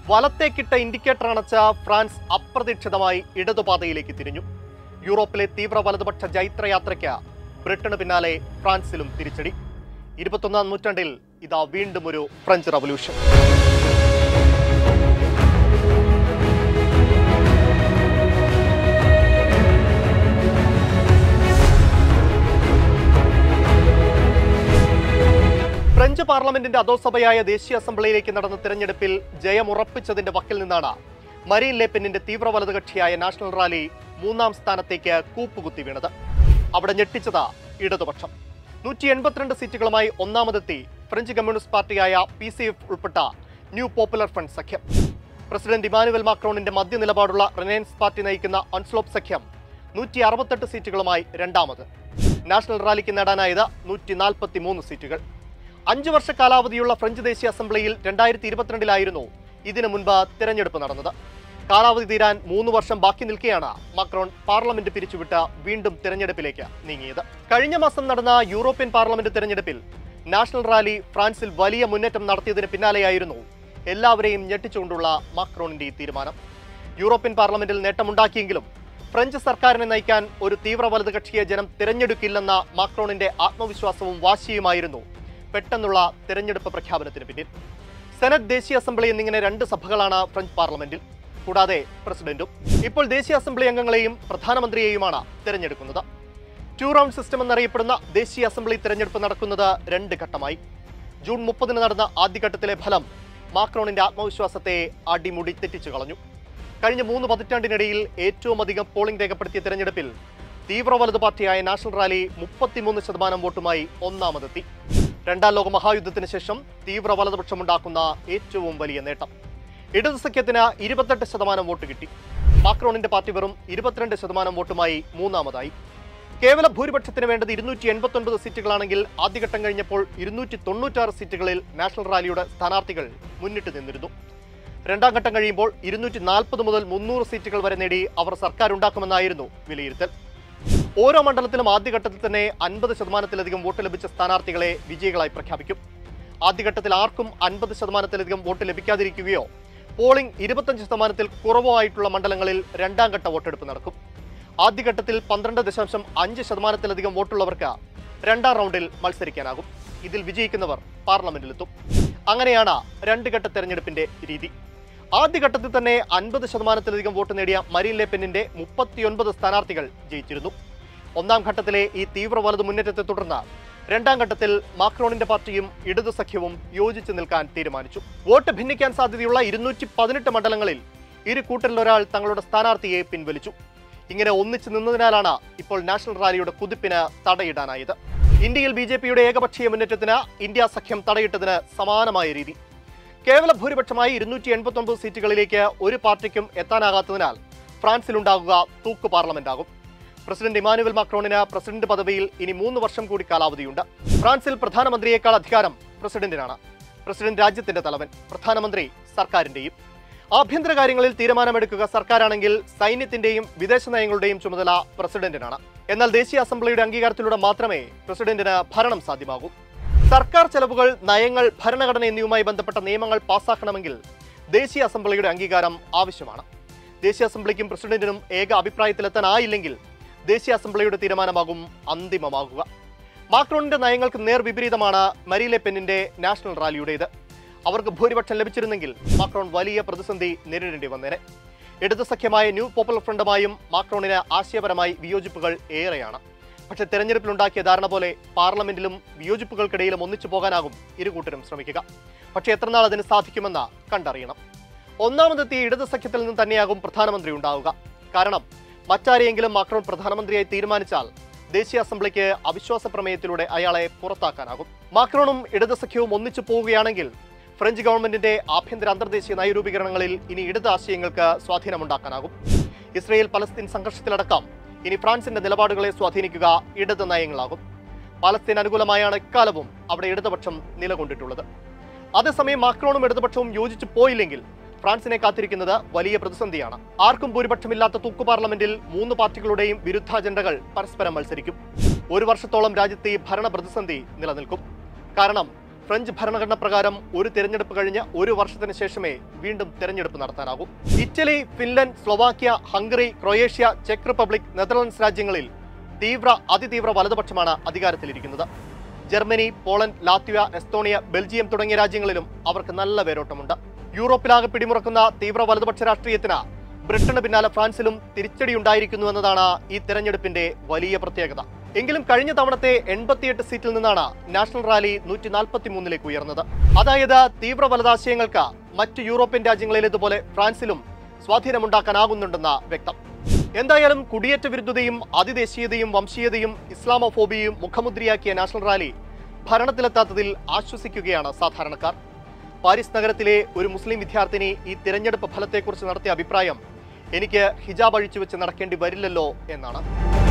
വലത്തേക്കിട്ട indicator അണച്ച France അപ്രതീക്ഷിതമായി ഇടതുപാതയിലേക്ക് തിരിഞ്ഞു യൂറോപ്പിലെ തീവ്ര വലതുപക്ഷ ജൈത്രയാത്രയ്ക്ക് ബ്രിട്ടന് പിന്നാലെ ഫ്രാൻസിലും തിരിച്ചടി ഇരുപത്തൊന്നാം നൂറ്റാണ്ടിൽ ഇതാ വീണ്ടും ഒരു ഫ്രഞ്ച് റവല്യൂഷൻ ഫ്രഞ്ച് പാർലമെന്റിന്റെ അധോസഭയായ ദേശീയ അസംബ്ലിയിലേക്ക് നടന്ന തിരഞ്ഞെടുപ്പിൽ ജയമുറപ്പിച്ചതിന്റെ വക്കിൽ നിന്നാണ് മരീൻ ലേപ്പെന്നിന്റെ തീവ്ര വലത് കക്ഷിയായ നാഷണൽ റാലി മൂന്നാം സ്ഥാനത്തേക്ക് കൂപ്പുകുത്തി വീണത് അവിടെ ഞെട്ടിച്ചത് ഇടതുപക്ഷം നൂറ്റി എൺപത്തിരണ്ട് സീറ്റുകളുമായി ഒന്നാമതെത്തി ഫ്രഞ്ച് കമ്മ്യൂണിസ്റ്റ് പാർട്ടിയായ പി സി എഫ് ഉൾപ്പെട്ട ന്യൂ പോപ്പുലർ ഫ്രണ്ട് സഖ്യം പ്രസിഡന്റ് ഇമാനുവൽ മാക്രോണിന്റെ മധ്യ നിലപാടുള്ള റിനയൻസ് പാർട്ടി നയിക്കുന്ന അൺസ്ലോപ്പ് സഖ്യം നൂറ്റി അറുപത്തെട്ട് സീറ്റുകളുമായി രണ്ടാമത് നാഷണൽ റാലിക്ക് നേടാനായത് നൂറ്റി നാൽപ്പത്തി മൂന്ന് സീറ്റുകൾ അഞ്ചു വർഷ കാലാവധിയുള്ള ഫ്രഞ്ച് ദേശീയ അസംബ്ലിയിൽ രണ്ടായിരത്തി ഇരുപത്തിരണ്ടിലായിരുന്നു ഇതിനു മുൻപ് തിരഞ്ഞെടുപ്പ് നടന്നത് കാലാവധി തീരാൻ മൂന്ന് വർഷം ബാക്കി നിൽക്കെയാണ് മാക്രോൺ പാർലമെന്റ് പിരിച്ചുവിട്ട് വീണ്ടും തിരഞ്ഞെടുപ്പിലേക്ക് നീങ്ങിയത് കഴിഞ്ഞ മാസം നടന്ന യൂറോപ്യൻ പാർലമെന്റ് തിരഞ്ഞെടുപ്പിൽ നാഷണൽ റാലി ഫ്രാൻസിൽ വലിയ മുന്നേറ്റം നടത്തിയതിന് പിന്നാലെയായിരുന്നു എല്ലാവരെയും ഞെട്ടിച്ചുകൊണ്ടുള്ള മാക്രോണിന്റെ ഈ തീരുമാനം യൂറോപ്യൻ പാർലമെന്റിൽ നേട്ടമുണ്ടാക്കിയെങ്കിലും ഫ്രഞ്ച് സർക്കാരിനെ നയിക്കാൻ ഒരു തീവ്ര വലത് കക്ഷിയെ ജനം തിരഞ്ഞെടുക്കില്ലെന്ന മാക്രോണിന്റെ ആത്മവിശ്വാസവും വാശിയുമായിരുന്നു പെട്ടെന്നുള്ള തിരഞ്ഞെടുപ്പ് പ്രഖ്യാപനത്തിന് പിന്നിൽ സെനറ്റ് ദേശീയ അസംബ്ലി എന്നിങ്ങനെ രണ്ട് സഭകളാണ് ഫ്രഞ്ച് പാർലമെന്റിൽ കൂടാതെ പ്രസിഡന്റും ഇപ്പോൾ ദേശീയ അസംബ്ലി അംഗങ്ങളെയും പ്രധാനമന്ത്രിയെയുമാണ് തിരഞ്ഞെടുക്കുന്നത് ടു റൗണ്ട് സിസ്റ്റം എന്നറിയപ്പെടുന്ന ദേശീയ അസംബ്ലി തിരഞ്ഞെടുപ്പ് നടക്കുന്നത് രണ്ട് ഘട്ടമായി ജൂൺ മുപ്പതിന് നടന്ന ആദ്യഘട്ടത്തിലെ ഫലം മാക്രോണിന്റെ ആത്മവിശ്വാസത്തെ അടിമുടി തെറ്റിച്ചു കളഞ്ഞു കഴിഞ്ഞ മൂന്ന് പതിറ്റാണ്ടിനിടയിൽ ഏറ്റവും അധികം പോളിംഗ് രേഖപ്പെടുത്തിയ തിരഞ്ഞെടുപ്പിൽ തീവ്ര വലത് പാർട്ടിയായ നാഷണൽ റാലി മുപ്പത്തിമൂന്ന് ശതമാനം വോട്ടുമായി ഒന്നാമതെത്തി രണ്ടാം ലോക മഹായുദ്ധത്തിന് ശേഷം തീവ്ര വലതുപക്ഷമുണ്ടാക്കുന്ന ഏറ്റവും വലിയ നേട്ടം ഇടതു സഖ്യത്തിന് ഇരുപത്തെട്ട് ശതമാനം വോട്ട് കിട്ടി മാക്രോണിന്റെ പാർട്ടി വെറും ഇരുപത്തിരണ്ട് ശതമാനം വോട്ടുമായി മൂന്നാമതായി കേവല ഭൂരിപക്ഷത്തിന് വേണ്ടത് ഇരുന്നൂറ്റി എൺപത്തി ഒൻപത് സീറ്റുകളാണെങ്കിൽ ആദ്യഘട്ടം കഴിഞ്ഞപ്പോൾ ഇരുന്നൂറ്റി തൊണ്ണൂറ്റാറ് സീറ്റുകളിൽ നാഷണൽ റാലിയുടെ സ്ഥാനാർത്ഥികൾ മുന്നിട്ട് നിന്നിരുന്നു രണ്ടാം ഘട്ടം കഴിയുമ്പോൾ ഇരുന്നൂറ്റി നാൽപ്പത് മുതൽ മുന്നൂറ് സീറ്റുകൾ വരെ നേടി അവർ സർക്കാർ ഉണ്ടാക്കുമെന്നായിരുന്നു വിലയിരുത്തൽ ഓരോ മണ്ഡലത്തിലും ആദ്യഘട്ടത്തിൽ തന്നെ അൻപത് ശതമാനത്തിലധികം വോട്ട് ലഭിച്ച സ്ഥാനാർത്ഥികളെ വിജയികളായി പ്രഖ്യാപിക്കും ആദ്യഘട്ടത്തിൽ ആർക്കും അൻപത് ശതമാനത്തിലധികം വോട്ട് ലഭിക്കാതിരിക്കുകയോ പോളിംഗ് ഇരുപത്തഞ്ച് ശതമാനത്തിൽ കുറവോ ആയിട്ടുള്ള മണ്ഡലങ്ങളിൽ രണ്ടാം ഘട്ട വോട്ടെടുപ്പ് നടക്കും ആദ്യഘട്ടത്തിൽ പന്ത്രണ്ട് ദശാംശം അഞ്ച് ശതമാനത്തിലധികം വോട്ടുള്ളവർക്ക് രണ്ടാം റൗണ്ടിൽ മത്സരിക്കാനാകും ഇതിൽ വിജയിക്കുന്നവർ പാർലമെന്റിലെത്തും അങ്ങനെയാണ് രണ്ട് ഘട്ട തെരഞ്ഞെടുപ്പിന്റെ രീതി ആദ്യഘട്ടത്തിൽ തന്നെ അൻപത് ശതമാനത്തിലധികം വോട്ട് നേടിയ മരീൻ ലെപ്പെന്നിന്റെ മുപ്പത്തിയൊൻപത് സ്ഥാനാർത്ഥികൾ ജയിച്ചിരുന്നു ഒന്നാം ഘട്ടത്തിലെ ഈ തീവ്ര വലത് മുന്നേറ്റത്തെ തുടർന്ന് രണ്ടാം ഘട്ടത്തിൽ മാക്രോണിന്റെ പാർട്ടിയും ഇടതു സഖ്യവും യോജിച്ച് നിൽക്കാൻ തീരുമാനിച്ചു വോട്ട് ഭിന്നിക്കാൻ സാധ്യതയുള്ള ഇരുന്നൂറ്റി പതിനെട്ട് മണ്ഡലങ്ങളിൽ ഇരു കൂട്ടരിലൊരാൾ തങ്ങളുടെ സ്ഥാനാർത്ഥിയെ പിൻവലിച്ചു ഇങ്ങനെ ഒന്നിച്ചു നിന്നതിനാലാണ് ഇപ്പോൾ നാഷണൽ റാലിയുടെ കുതിപ്പിന് തടയിടാനായത് ഇന്ത്യയിൽ ബി ജെ പിയുടെ ഏകപക്ഷീയ മുന്നേറ്റത്തിന് ഇന്ത്യ സഖ്യം തടയിട്ടതിന് സമാനമായ രീതി കേവല ഭൂരിപക്ഷമായി ഇരുന്നൂറ്റി എൺപത്തി ഒമ്പത് സീറ്റുകളിലേക്ക് ഒരു പാർട്ടിക്കും എത്താനാകാത്തതിനാൽ ഫ്രാൻസിലുണ്ടാകുക തൂക്ക് പാർലമെന്റാകും പ്രസിഡന്റ് ഇമാനുവൽ മാക്രോണിന് പ്രസിഡന്റ് പദവിയിൽ ഇനി മൂന്ന് വർഷം കൂടി കാലാവധിയുണ്ട് ഫ്രാൻസിൽ പ്രധാനമന്ത്രിയേക്കാൾ അധികാരം പ്രസിഡന്റിനാണ് പ്രസിഡന്റ് രാജ്യത്തിന്റെ തലവൻ പ്രധാനമന്ത്രി സർക്കാരിന്റെയും ആഭ്യന്തര കാര്യങ്ങളിൽ തീരുമാനമെടുക്കുക സർക്കാരാണെങ്കിൽ സൈന്യത്തിന്റെയും വിദേശ നയങ്ങളുടെയും ചുമതല പ്രസിഡന്റിനാണ് എന്നാൽ ദേശീയ അസംബ്ലിയുടെ അംഗീകാരത്തിലൂടെ മാത്രമേ പ്രസിഡന്റിന് ഭരണം സാധ്യമാകൂ സർക്കാർ ചെലവുകൾ നയങ്ങൾ ഭരണഘടന എന്നിവയുമായി ബന്ധപ്പെട്ട നിയമങ്ങൾ പാസ്സാക്കണമെങ്കിൽ ദേശീയ അസംബ്ലിയുടെ അംഗീകാരം ആവശ്യമാണ് ദേശീയ അസംബ്ലിക്കും പ്രസിഡന്റിനും ഏക അഭിപ്രായത്തിലെത്താനായില്ലെങ്കിൽ ദേശീയ അസംബ്ലിയുടെ തീരുമാനമാകും അന്തിമമാകുക മാക്രോണിന്റെ നയങ്ങൾക്ക് നേർ വിപരീതമാണ് മരീലെ പെന്നിന്റെ നാഷണൽ റാലിയുടേത് അവർക്ക് ഭൂരിപക്ഷം ലഭിച്ചിരുന്നെങ്കിൽ മാക്രോൺ വലിയ പ്രതിസന്ധി നേരിടേണ്ടി വന്നേനെ ഇടതു സഖ്യമായ ന്യൂ പോപ്പുലർ ഫ്രണ്ടുമായും മാക്രോണിന് ആശയപരമായി വിയോജിപ്പുകൾ ഏറെയാണ് പക്ഷേ തെരഞ്ഞെടുപ്പിലുണ്ടാക്കിയ ധാരണ പോലെ പാർലമെന്റിലും വിയോജിപ്പുകൾക്കിടയിലും ഒന്നിച്ചു പോകാനാകും ഇരുകൂട്ടരും ശ്രമിക്കുക പക്ഷേ എത്രനാൾ അതിന് സാധിക്കുമെന്ന് കണ്ടറിയണം ഒന്നാമതെത്തിയ ഇടതു സഖ്യത്തിൽ നിന്ന് തന്നെയാകും പ്രധാനമന്ത്രി ഉണ്ടാവുക കാരണം മറ്റാരെയെങ്കിലും മാക്രോൺ പ്രധാനമന്ത്രിയായി തീരുമാനിച്ചാൽ ദേശീയ അസംബ്ലിക്ക് അവിശ്വാസ പ്രമേയത്തിലൂടെ അയാളെ പുറത്താക്കാനാകും മാക്രോണും ഇടതു സഖ്യവും ഒന്നിച്ചു പോവുകയാണെങ്കിൽ ഫ്രഞ്ച് ഗവൺമെന്റിന്റെ ആഭ്യന്തര അന്തർദേശീയ നയരൂപീകരണങ്ങളിൽ ഇനി ഇടത് ആശയങ്ങൾക്ക് സ്വാധീനമുണ്ടാക്കാനാകും ഇസ്രയേൽ പലസ്തീൻ സംഘർഷത്തിലടക്കം ഇനി ഫ്രാൻസിന്റെ നിലപാടുകളെ സ്വാധീനിക്കുക ഇടത് നയങ്ങളാകും പലസ്തീൻ അനുകൂലമായാണ് ഇക്കാലവും അവിടെ ഇടതുപക്ഷം നിലകൊണ്ടിട്ടുള്ളത് അതേസമയം മാക്രോണും ഇടതുപക്ഷവും യോജിച്ചു പോയില്ലെങ്കിൽ ഫ്രാൻസിനെ കാത്തിരിക്കുന്നത് വലിയ പ്രതിസന്ധിയാണ് ആർക്കും ഭൂരിപക്ഷമില്ലാത്ത തൂക്കു പാർലമെന്റിൽ മൂന്ന് പാർട്ടികളുടെയും വിരുദ്ധ അജണ്ടകൾ പരസ്പരം മത്സരിക്കും ഒരു വർഷത്തോളം രാജ്യത്തെ ഈ ഭരണ പ്രതിസന്ധി നിലനിൽക്കും കാരണം ഫ്രഞ്ച് ഭരണഘടന പ്രകാരം ഒരു തിരഞ്ഞെടുപ്പ് കഴിഞ്ഞ് ഒരു വർഷത്തിന് ശേഷമേ വീണ്ടും തിരഞ്ഞെടുപ്പ് നടത്താനാകൂ Italy Finland Slovakia Hungary Croatia ചെക്ക് റിപ്പബ്ലിക് നെതർലൻഡ്സ് രാജ്യങ്ങളിൽ തീവ്ര അതിതീവ്ര വലതുപക്ഷമാണ് അധികാരത്തിലിരിക്കുന്നത് Germany Poland Latvia Estonia Belgium തുടങ്ങിയ രാജ്യങ്ങളിലും അവർക്ക് നല്ല വേരോട്ടമുണ്ട് യൂറോപ്പിലാകെ പിടിമുറക്കുന്ന തീവ്ര വലതുപക്ഷ രാഷ്ട്രീയത്തിന് ബ്രിട്ടന് പിന്നാലെ ഫ്രാൻസിലും തിരിച്ചടിയുണ്ടായിരിക്കുന്നു എന്നതാണ് ഈ തെരഞ്ഞെടുപ്പിന്റെ വലിയ പ്രത്യേകത എങ്കിലും കഴിഞ്ഞ തവണത്തെ എൺപത്തിയെട്ട് സീറ്റിൽ നിന്നാണ് നാഷണൽ റാലി നൂറ്റി നാൽപ്പത്തി മൂന്നിലേക്ക് ഉയർന്നത് അതായത് തീവ്ര വലതാശയങ്ങൾക്ക് മറ്റ് യൂറോപ്യൻ രാജ്യങ്ങളിലേതുപോലെ ഫ്രാൻസിലും സ്വാധീനമുണ്ടാക്കാനാകുന്നുണ്ടെന്ന വ്യക്തം എന്തായാലും കുടിയേറ്റ വിരുദ്ധതയും അതിദേശീയതയും വംശീയതയും ഇസ്ലാമോഫോബിയയും മുഖമുദ്രയാക്കിയ നാഷണൽ റാലി ഭരണത്തിലെത്താത്തതിൽ ആശ്വസിക്കുകയാണ് സാധാരണക്കാർ പാരീസ് നഗരത്തിലെ ഒരു മുസ്ലിം വിദ്യാർത്ഥിനി ഈ തിരഞ്ഞെടുപ്പ് ഫലത്തെക്കുറിച്ച് നടത്തിയ അഭിപ്രായം എനിക്ക് ഹിജാബ് അഴിച്ചു വെച്ച് നടക്കേണ്ടി വരില്ലല്ലോ എന്നാണ്